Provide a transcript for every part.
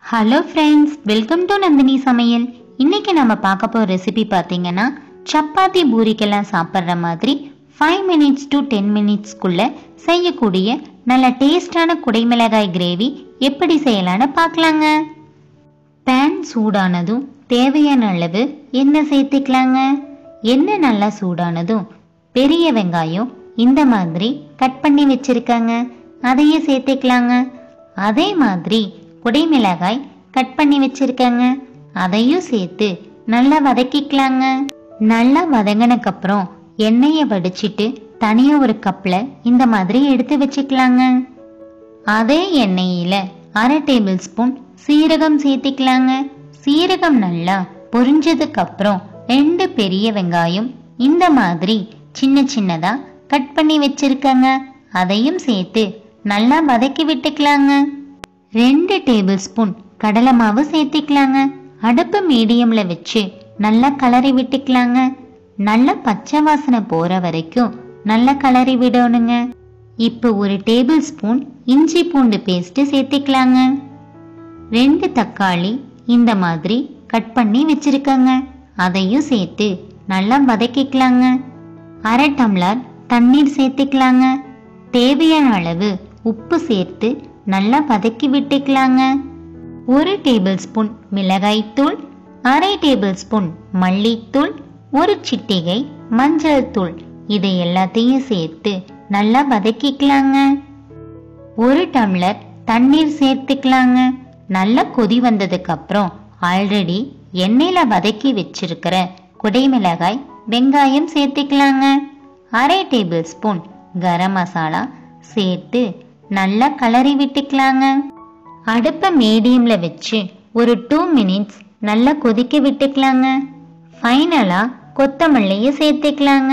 hello friends welcome to Nandini சமையல் இன்னைக்கு நம்ம பார்க்க போகிற ரெசிபி பார்த்தீங்கன்னா சப்பாத்தி பூரிக்கெல்லாம் சாப்பிட்ற மாதிரி ஃபைவ் மினிட்ஸ் டு டென் மினிட்ஸ்க்குள்ள செய்யக்கூடிய நல்ல டேஸ்டான குடைமிளகாய் கிரேவி எப்படி செய்யலான்னு பார்க்கலாங்க பேன் சூடானதும் தேவையான அளவு எண்ணெய் சேர்த்துக்கலாங்க எண்ணெய் நல்லா சூடானதும் பெரிய வெங்காயம் இந்த மாதிரி கட் பண்ணி வச்சிருக்காங்க அதையே சேர்த்துக்கலாங்க அதே மாதிரி குடைமிளகாய் கட் பண்ணி வச்சிருக்காங்க அதையும் சேர்த்து நல்லா வதக்கிக்கலாங்க நல்லா வதங்கினக்கப்புறம் எண்ணெயை வடிச்சிட்டு தனியாக ஒரு கப்பில் இந்த மாதிரி எடுத்து வச்சுக்கலாங்க அதே எண்ணெயில அரை டேபிள் ஸ்பூன் சீரகம் சேர்த்திக்கலாங்க சீரகம் நல்லா பொரிஞ்சதுக்கு அப்புறம் ரெண்டு பெரிய வெங்காயம் இந்த மாதிரி சின்ன சின்னதா கட் பண்ணி வச்சிருக்கங்க அதையும் சேர்த்து நல்லா வதக்கி விட்டுக்கலாங்க ரெண்டு டேபிள் ஸ்பூன் கடலை மாவு சேர்த்திக்கலாங்க அடுப்பு மீடியம்ல வச்சு நல்லா கலரி விட்டுக்கலாங்க நல்ல பச்சை வாசனை போற வரைக்கும் நல்லா கலரி விடணுங்க இப்போ ஒரு டேபிள் ஸ்பூன் இஞ்சி பூண்டு பேஸ்ட் சேர்த்துக்கலாங்க ரெண்டு தக்காளி இந்த மாதிரி கட் பண்ணி வச்சிருக்கங்க அதையும் சேர்த்து நல்லா வதக்கிக்கலாங்க அரை டம்ளர் தண்ணீர் சேர்த்துக்கலாங்க தேவையான அளவு உப்பு சேர்த்து நல்லா வதக்கி விட்டுக்கலாங்க ஒரு டேபிள் ஸ்பூன் மிளகாய்த்தூள் அரை டேபிள் ஸ்பூன் மல்லித்தூள் ஒரு சிட்டிகை மஞ்சள் தூள் இதை எல்லாத்தையும் சேர்த்து நல்லா வதக்கிக்கலாங்க ஒரு டம்ளர் தண்ணீர் சேர்த்துக்கலாங்க நல்லா கொதி வந்ததுக்கு அப்புறம் ஆல்ரெடி எண்ணெயில வதக்கி வச்சிருக்கிற குடைமிளகாய் வெங்காயம் சேர்த்துக்கலாங்க அரை டேபிள் ஸ்பூன் கரம் மசாலா சேர்த்து நல்லா கலரி விட்டுக்கலாங்க அடுப்பை மீடியம்ல வச்சு ஒரு டூ மினிட்ஸ் நல்லா கொதிக்க விட்டுக்கலாங்க ஃபைனலா கொத்தமல்லியை சேர்த்துக்கலாங்க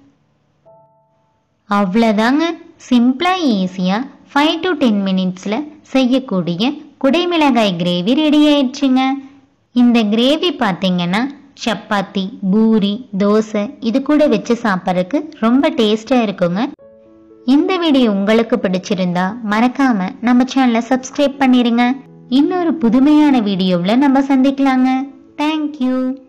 அவ்வளோதாங்க சிம்பிளாக ஈஸியாக ஃபைவ் டு டென் மினிட்ஸில் செய்யக்கூடிய குடைமிளகாய் கிரேவி ரெடி ஆயிடுச்சுங்க இந்த கிரேவி பார்த்தீங்கன்னா சப்பாத்தி பூரி தோசை இது கூட வச்சு சாப்பிட்றதுக்கு ரொம்ப டேஸ்டாக இருக்குங்க இந்த வீடியோ உங்களுக்கு பிடிச்சிருந்தா மறக்காம நம்ம சேனலை சப்ஸ்கிரைப் பண்ணிருங்க இன்னொரு புதுமையான வீடியோவில் நம்ம சந்திக்கலாங்க தேங்க்யூ